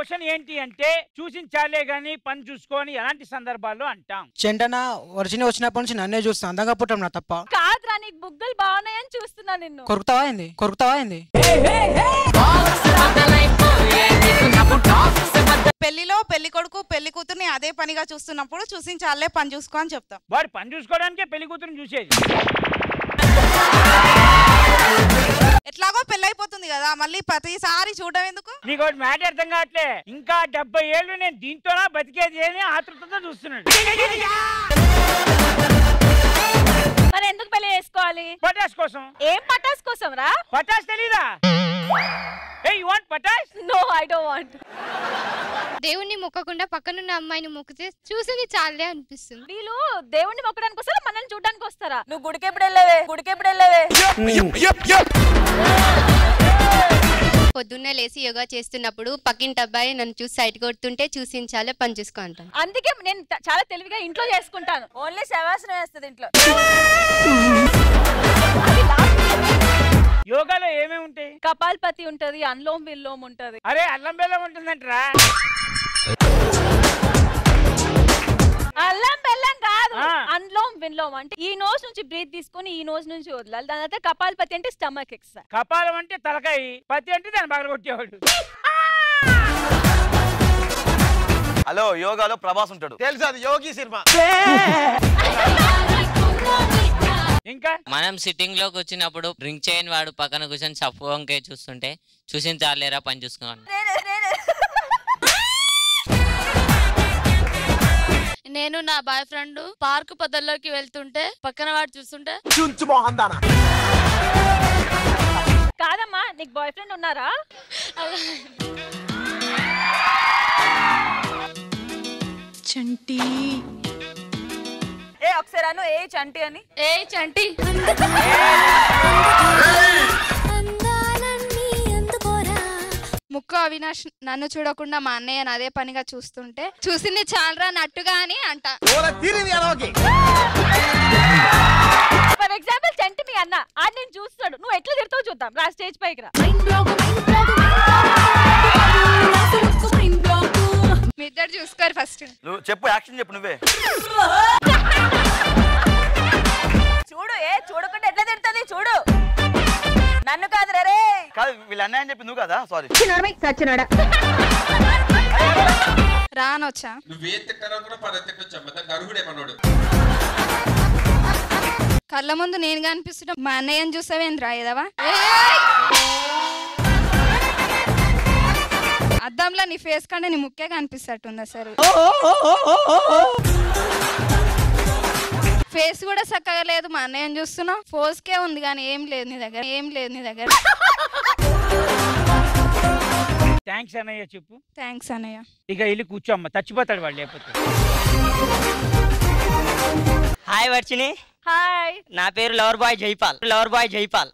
Question ఏంటి అంటే చూసిన చాలే గాని పని చూసుకొని ఎలాంటి సందర్భాల్లో అంటాం చెంటన వర్షిని వచ్చినప్పటి నుంచి నన్నే చూస్తా అందంగా పుట్టం నా తప్ప కాదురా నీకు బుగ్గలు బాగున్నాయని చూస్తున్నా నిన్ను కొరుకుతావా అయింది కొరుకుతావా అయింది పెళ్లిలో పెళ్లి కొడుకు పెళ్లి కూతుర్ని అదే పనిగా చూస్తున్నప్పుడు చూసించాలే పని చూసుకో అని చెప్తాం వాడు పని చూసుకోవడానికే పెళ్లి కూతురుని చూసేది ఎట్లాగో పెళ్ళైపోతుంది కదా మళ్ళీ ప్రతిసారి చూడడం ఎందుకు నీకు ఒకటి మ్యాటర్ అర్థం కావట్లే ఇంకా డెబ్బై ఏళ్ళు నేను దీంతోనా బతికేది అని ఆతృతతో చూస్తున్నాడు మరి ఎందుకు పెళ్లి చేసుకోవాలి పటాస్ కోసం ఏం పటాస్ కోసం రా పటాస్ తెలీదా ఏ యు వాంట్ పటాస్ నో ఐ డోంట్ వాంట్ దేవుణ్ణి మొక్కకుండా పక్కనున్న అమ్మాయిని మొక్కితే చూసింది చాలే అనిపిస్తుంది వీళ్ళు దేవుణ్ణి మొక్కడానికి వస్తారా మనల్ని చూడడానికి వస్తారా నువ్వు గుడికి ఎప్పుడు వెళ్ళేవే గుడికి ఎప్పుడు వెళ్ళేవే పొద్దున్నే లేచి యోగా చేస్తున్నప్పుడు పక్కింటి అబ్బాయి నన్ను చూసి సైట్ కొడుతుంటే చూసించాలే పని చూసుకో అంటాను అందుకే నేను త- చాలా తెలివిగా ఇంట్లో చేసుకుంటాను ఓన్లీ శవాసనం వేస్తుంది ఇంట్లో యోగాలో ఏమేమి ఉంటాయి కపాల్పతి ఉంటది అన్లోమ్ విల్లోమ్ ఉంటది అరే అల్లం బెల్లం ఉంటుందంటరా అల్లం బెల్లం కాదు ఆ. అన్లోమ్ విన్లోమ్ అంటే ఈ నోస్ నుంచి బ్రీత్ తీసుకొని ఈ నోస్ నుంచి వదలాలి దాని తర్వాత కపాల్పతి అంటే స్టమక్ ఎక్సర్సైజ్ కపాలం అంటే తలకాయ పత్తి అంటే దాన్ని బాగా కొట్టేవాడు హలో యోగాలో ప్రభాస్ ఉంటాడు తెలుసు అది యోగి సినిమా ఇంకా మనం సిట్టింగ్ లోకి వచ్చినప్పుడు డ్రింక్ చేయని వాడు పక్కన కూర్చొని సప్పు వంకాయ చూస్తుంటే చూసిన చాలేరా పని చూసుకోండి నేను నా బాయ్ ఫ్రెండ్ పార్క్ పొదల్లోకి వెళ్తుంటే పక్కన వాడు చూస్తుంటే చుంచు మోహన్ దానా కాదమ్మా నీకు బాయ్ ఫ్రెండ్ ఉన్నారా చంటి ఏ ఒకసారి అను ఏ చంటి అని ఏ చంటి ముక్కు అవినాష్ నన్ను చూడకుండా మా అన్నయ్య అదే పనిగా చూస్తుంటే చూసింది చాలరా నట్టుగా అని అంట తిరిగి ఎలవకి ఫర్ ఎగ్జాంపుల్ చంటి మీ అన్న అది నేను చూస్తాడు నువ్వు ఎట్లా తిడతావు చూద్దాం రా స్టేజ్ పైకి రా మీ ఇద్దరు చూసుకోరు ఫస్ట్ నువ్వు చెప్పు యాక్షన్ చెప్పు నువ్వే చూడు ఏ చూడకుండా ఎట్లా తిడుతుంది చూడు నన్ను కాదు రే కాదు వీళ్ళు అన్నాయని చెప్పి నువ్వు కదా సారీ రానొచ్చా నువ్వే తిట్టారో కూడా పద తిట్టొచ్చు అమ్మ దానికి అరుగుడే మనోడు కళ్ళ ముందు నేను కనిపిస్తున్నా మా అన్నయ్యని చూసావేంద్రా ఏదవా అద్దంలో నీ ఫేస్ కంటే నీ ముక్కే కనిపిస్తట్టుంది అసలు ఫేస్ కూడా చక్కగా లేదు మా అన్నయ్యని చూస్తున్నావు ఫోర్స్కే ఉంది కానీ ఏం లేదు నీ దగ్గర ఏం లేదు నీ దగ్గర థ్యాంక్స్ అన్నయ్య చెప్పు థ్యాంక్స్ అన్నయ్య ఇక వెళ్ళి కూర్చోమ్మ చచ్చిపోతాడు వాడు లేకపోతే హాయ్ వర్షిని హాయ్ నా పేరు lover boy Jaipal lover boy Jaipal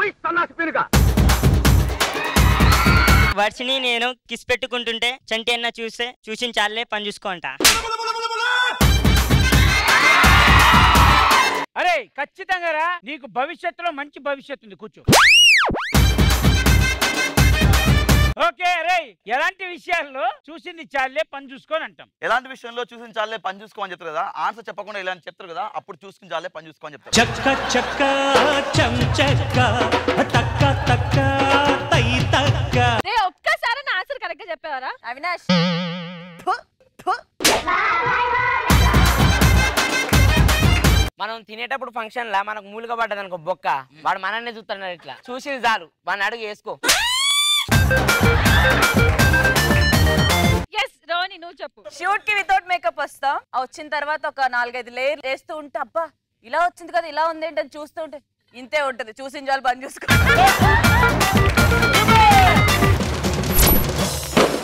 Varshini నేను కిస్ పెట్టుకుంటుంటే చంటి అన్న చూస్తే చూసిన చాలే పని చూసుకోంట అరే ఖచ్చితంగా రా నీకు భవిష్యత్తులో మంచి భవిష్యత్తు ఉంది కూర్చో ఓకే రే ఎలాంటి విషయాల్లో చూసింది చాలే పని చూసుకొని అంటాం ఎలాంటి విషయంలో చూసిన చాలే పని చూసుకోమని చెప్తారు కదా ఆన్సర్ చెప్పకుండా ఇలాంటి చెప్తారు కదా అప్పుడు చూసుకుని చాలే పని చూసుకోమని చెప్తారు చక్క చక్క చం చక్క తక్క తక్క తై తక్క రే ఒక్కసారి నా ఆన్సర్ కరెక్ట్ గా చెప్పావరా అవినాష్ మనం తినేటప్పుడు ఫంక్షన్ లా మనకు మూలుగా పడ్డది అనుకో బొక్క వాడు మనన్నే చూస్తున్నాడు ఇట్లా చూసి చాలు వాడిని అడుగు వేసుకో ఎస్ రోని నువ్వు చెప్పు షూట్ కి వితౌట్ మేకప్ వస్తాం ఆ వచ్చిన తర్వాత ఒక నాలుగైదు లేయర్ వేస్తూ ఉంటే అబ్బా ఇలా వచ్చింది కదా ఇలా ఉంది ఏంటని చూస్తూ ఉంటే ఇంతే ఉంటది చూసిన చాలు బంద్ చూసుకో